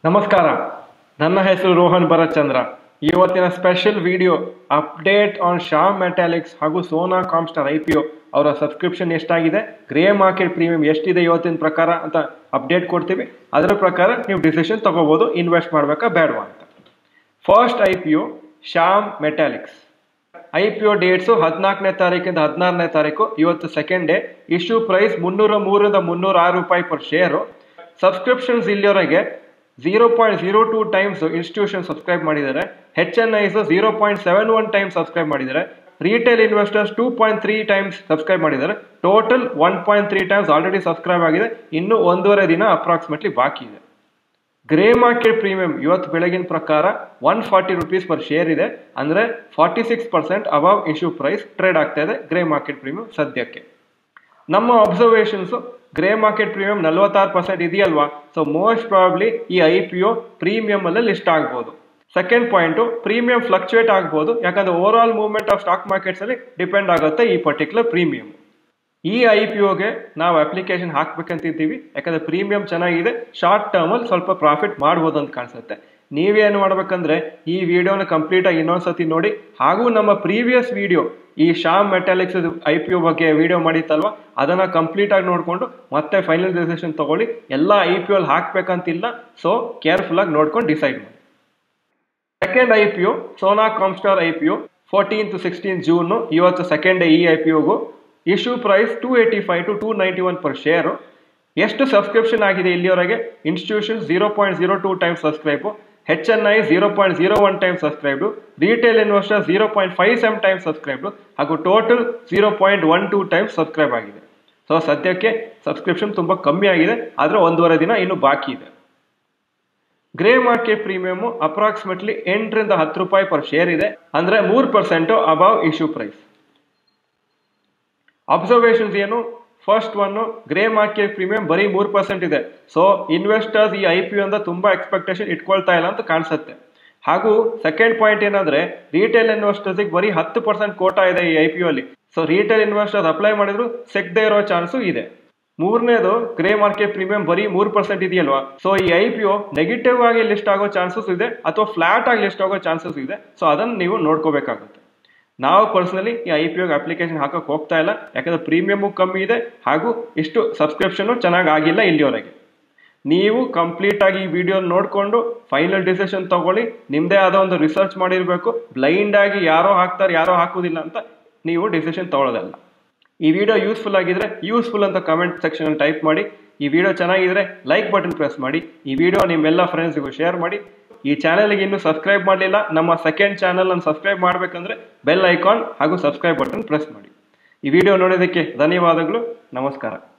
ನಮಸ್ಕಾರ ನನ್ನ ಹೆಸರು ರೋಹನ್ ಭರತ್ಚಂದ್ರ ಇವತ್ತಿನ special video update on Shyam Metalics ಹಾಗೂ Sona Comstar I P O ಅವರ ಸಬ್ಸ್ಕ್ರಿಪ್ಷನ್ ಎಷ್ಟಾಗಿದೆ ಗ್ರೇ ಮಾರ್ಕೆಟ್ ಪ್ರೀಮಿಯಂ ಎಷ್ಟಿದೆ ಇವತ್ತಿನ ಪ್ರಕಾರ ಅಂತ ಅಪ್ಡೇಟ್ ಕೊಡ್ತೀವಿ ಅದರ ಪ್ರಕಾರ ನೀವು ಡಿಸಿಷನ್ ತಗೋಬೋದು ಇನ್ವೆಸ್ಟ್ ಮಾಡಬೇಕಾ ಬೇಡವಾ ಅಂತ first I P O Shyam Metalics I P O dates ಹದಿನಾಲ್ಕನೇ ತಾರೀಕಿಂದ ಹದಿನಾರನೇ ತಾರೀಕು ಇವತ್ತು ಸೆಕೆಂಡ್ ಡೇ ಇಶ್ಯೂ ಪ್ರೈಸ್ ಮುನ್ನೂರ ಮೂರರಿಂದ ಮುನ್ನೂರ ಆರು ರೂಪಾಯಿ ಪರ್ ಶೇರು ಸಬ್ಸ್ಕ್ರಿಪ್ಷನ್ಸ್ ಇಲ್ಲಿವರೆಗೆ zero point zero two times institution subscribe ಮಾಡಿದ್ದಾರೆ H N I's zero point seven one time subscribe ಮಾಡಿದ್ದಾರೆ retail investors two point three times subscribe ಮಾಡಿದ್ದಾರೆ total one point three times already subscribe ಆಗಿದೆ ಇನ್ನೂ ಒಂದೂವರೆ ದಿನ approximately ಬಾಕಿ ಇದೆ grey market premium ಇವತ್ತು ಬೆಳಗಿನ ಪ್ರಕಾರ one forty rupees per share ಇದೆ ಅಂದ್ರೆ forty six percent above issue price trade ಆಗ್ತಾ ಇದೆ ಗ್ರೇ ಮಾರ್ಕೆಟ್ ಪ್ರೀಮಿಯಂ ಸದ್ಯಕ್ಕೆ ನಮ್ಮ ಅಬ್ಸರ್ವೇಷನ್ಸ್ ಗ್ರೇ ಮಾರ್ಕೆಟ್ ಪ್ರೀಮಿಯಂ ನಲವತ್ತಾರು ಪರ್ಸೆಂಟ್ ಇದೆಯಲ್ವಾ ಸೊ ಮೋಸ್ಟ್ ಪ್ರಾಬ್ಲಿ ಈ ಐ ಪಿ ಒ ಪ್ರೀಮಿಯಂ ಅಲ್ಲೇ ಲಿಸ್ಟ್ ಆಗ್ಬೋದು ಸೆಕೆಂಡ್ ಪಾಯಿಂಟು ಪ್ರೀಮಿಯಂ ಫ್ಲಕ್ಚುಯೇಟ್ ಆಗ್ಬೋದು ಯಾಕಂದ್ರೆ overall movement of stock markets ಅಲ್ಲಿ ಡಿಪೆಂಡ್ ಆಗುತ್ತೆ ಈ ಪರ್ಟಿಕ್ಯುಲರ್ ಪ್ರೀಮಿಯಂ ಈ ಐ ಪಿ ಒಗೆ ನಾವು ಅಪ್ಲಿಕೇಶನ್ ಹಾಕ್ಬೇಕಂತಿದ್ದೀವಿ ಯಾಕಂದ್ರೆ ಪ್ರೀಮಿಯಂ ಚೆನ್ನಾಗಿದೆ ಶಾರ್ಟ್ ಟರ್ಮ್ ಅಲ್ಲಿ ಸ್ವಲ್ಪ ಪ್ರಾಫಿಟ್ ಮಾಡ್ಬೋದು ಅಂತ ಕಾಣಿಸುತ್ತೆ ನೀವೇನು ಮಾಡ್ಬೇಕಂದ್ರೆ ಈ ವಿಡಿಯೋನ ಕಂಪ್ಲೀಟ್ ಆಗಿ ಇನ್ನೊಂದ್ಸತಿ ನೋಡಿ ಹಾಗೂ ನಮ್ಮ ಪ್ರೀವಿಯಸ್ ವಿಡಿಯೋ ಈ Shyam Metalics I P O ಬಗ್ಗೆ ವಿಡಿಯೋ ಮಾಡಿತ್ತಲ್ವಾ ಅದನ್ನ ಕಂಪ್ಲೀಟ್ ಆಗಿ ನೋಡ್ಕೊಂಡು ಮತ್ತೆ ಫೈನಲ್ ಡಿಸಿಷನ್ ತಗೊಳ್ಳಿ ಎಲ್ಲ ಐ ಪಿ ಒಲ್ ಹಾಕ್ಬೇಕಂತಿಲ್ಲ ಸೊ ಕೇರ್ಫುಲ್ ಆಗಿ ನೋಡ್ಕೊಂಡು ಡಿಸೈಡ್ ಮಾಡಿ second I P O Sona Comstar I P O fourteen to sixteen June ಇವತ್ತು ಸೆಕೆಂಡ್ ಡೇ ಈ ಐ ಪಿ ಒಗೂ issue price two eighty five to two ninety one per share ಎಷ್ಟು subscription ಆಗಿದೆ ಇಲ್ಲಿವರೆಗೆ institution zero point zero two time subscribe H N I zero point zero one time subscribed retail investor zero point five seven time subscribed ಹಾಗೂ total zero point one two time subscribe ಆಗಿದೆ so ಸದ್ಯಕ್ಕೆ subscription ತುಂಬ ಕಮ್ಮಿ ಆಗಿದೆ ಆದರೆ ಒಂದೂವರೆ ದಿನ ಇನ್ನು ಬಾಕಿ ಇದೆ ಗ್ರೇ ಮಾರ್ಕೆಟ್ ಪ್ರೀಮಿಯಮ್ ಅಪ್ರಾಕ್ಸಿಮೇಟ್ಲಿ ಎಂಟರಿಂದ ಹತ್ತು ರೂಪಾಯಿ ಪರ್ ಶೇರ್ ಇದೆ ಅಂದ್ರೆ ಮೂರು percent above issue price observations ಏನು first one grey market premium ಬರೀ ಮೂರು ಪರ್ಸೆಂಟ್ ಇದೆ ಸೊ ಇನ್ವೆಸ್ಟರ್ಸ್ ಈ ಐ ಪಿ ಅಂತ ತುಂಬಾ ಎಕ್ಸ್ಪೆಕ್ಟೇಷನ್ ಇಟ್ಕೊಳ್ತಾ ಇಲ್ಲ ಅಂತ ಕಾಣಿಸುತ್ತೆ ಹಾಗೂ ಸೆಕೆಂಡ್ ಪಾಯಿಂಟ್ ಏನಂದ್ರೆ ರಿಟೇಲ್ ಇನ್ವೆಸ್ಟರ್ಸ್ ಬರೀ ಹತ್ತು ಪರ್ಸೆಂಟ್ ಕೋಟಾ ಇದೆ ಈ ಐ ಪಿ ಅಲ್ಲಿ ಸೊ ರಿಟೇಲ್ ಇನ್ವೆಸ್ಟರ್ಸ್ ಅಪ್ಲೈ ಮಾಡಿದ್ರು ಸಿಗದೆ ಇರೋ ಚಾನ್ಸು ಇದೆ ಮೂರನೇದು ಗ್ರೇ ಮಾರ್ಕೆಟ್ ಪ್ರೀಮಿಯಂ ಬರೀ ಮೂರು ಪರ್ಸೆಂಟ್ ಇದೆಯಲ್ವಾ ಸೊ ಈ ಐ ಪಿ ಒ ನೆಗೆಟಿವ್ ಆಗಿ ಲಿಸ್ಟ್ ಆಗೋ ಚಾನ್ಸಸ್ ಇದೆ ಅಥವಾ ಫ್ಲಾಟ್ ಆಗಿ ಲಿಸ್ಟ್ ಆಗೋ ಚಾನ್ಸಸ್ ಇದೆ ಸೊ ಅದನ್ನು ನೀವು ನೋಡ್ಕೋಬೇಕಾಗುತ್ತೆ ನಾವು ಪರ್ಸನಲಿ ಈ ಐ ಪಿ ಒಗೆ ಅಪ್ಲಿಕೇಶನ್ ಹಾಕಕ್ಕೆ ಹೋಗ್ತಾ ಇಲ್ಲ ಯಾಕಂದ್ರೆ ಪ್ರೀಮಿಯಮು ಕಮ್ಮಿ ಇದೆ ಹಾಗೂ ಇಷ್ಟು ಸಬ್ಸ್ಕ್ರಿಪ್ಷನು ಚೆನ್ನಾಗಿ ಆಗಿಲ್ಲ ಇಲ್ಲಿವರೆಗೆ ನೀವು ಕಂಪ್ಲೀಟ್ ಆಗಿ ಈ ವಿಡಿಯೋ ನೋಡಿಕೊಂಡು ಫೈನಲ್ ಡಿಸಿಷನ್ ತಗೊಳ್ಳಿ ನಿಮ್ಮದೇ ಆದ ಒಂದು ರಿಸರ್ಚ್ ಮಾಡಿರಬೇಕು ಬ್ಲೈಂಡ್ ಆಗಿ ಯಾರೋ ಹಾಕ್ತಾರೆ ಯಾರೋ ಹಾಕೋದಿಲ್ಲ ಅಂತ ನೀವು ಡಿಸಿಷನ್ ತಗೊಳ್ಳೋದಲ್ಲ ಈ ವಿಡಿಯೋ ಯೂಸ್ಫುಲ್ ಆಗಿದ್ರೆ ಯೂಸ್ಫುಲ್ ಅಂತ ಕಮೆಂಟ್ ಸೆಕ್ಷನ್ ಟೈಪ್ ಮಾಡಿ ಈ ವಿಡಿಯೋ ಚೆನ್ನಾಗಿದ್ರೆ ಲೈಕ್ ಬಟನ್ ಪ್ರೆಸ್ ಮಾಡಿ ಈ ವಿಡಿಯೋ ನಿಮ್ಮೆಲ್ಲ ಫ್ರೆಂಡ್ಸ್ಗೂ ಶೇರ್ ಮಾಡಿ ಈ ಚಾನಲ್ಗೆ ಇನ್ನೂ ಸಬ್ಸ್ಕ್ರೈಬ್ ಮಾಡಲಿಲ್ಲ ನಮ್ಮ ಸೆಕೆಂಡ್ ಚಾನಲ್ ಅನ್ನು ಸಬ್ಸ್ಕ್ರೈಬ್ ಮಾಡಬೇಕಂದ್ರೆ ಬೆಲ್ ಐಕಾನ್ ಹಾಗೂ ಸಬ್ಸ್ಕ್ರೈಬ್ ಬಟನ್ ಪ್ರೆಸ್ ಮಾಡಿ ಈ ವಿಡಿಯೋ ನೋಡೋದಕ್ಕೆ ಧನ್ಯವಾದಗಳು ನಮಸ್ಕಾರ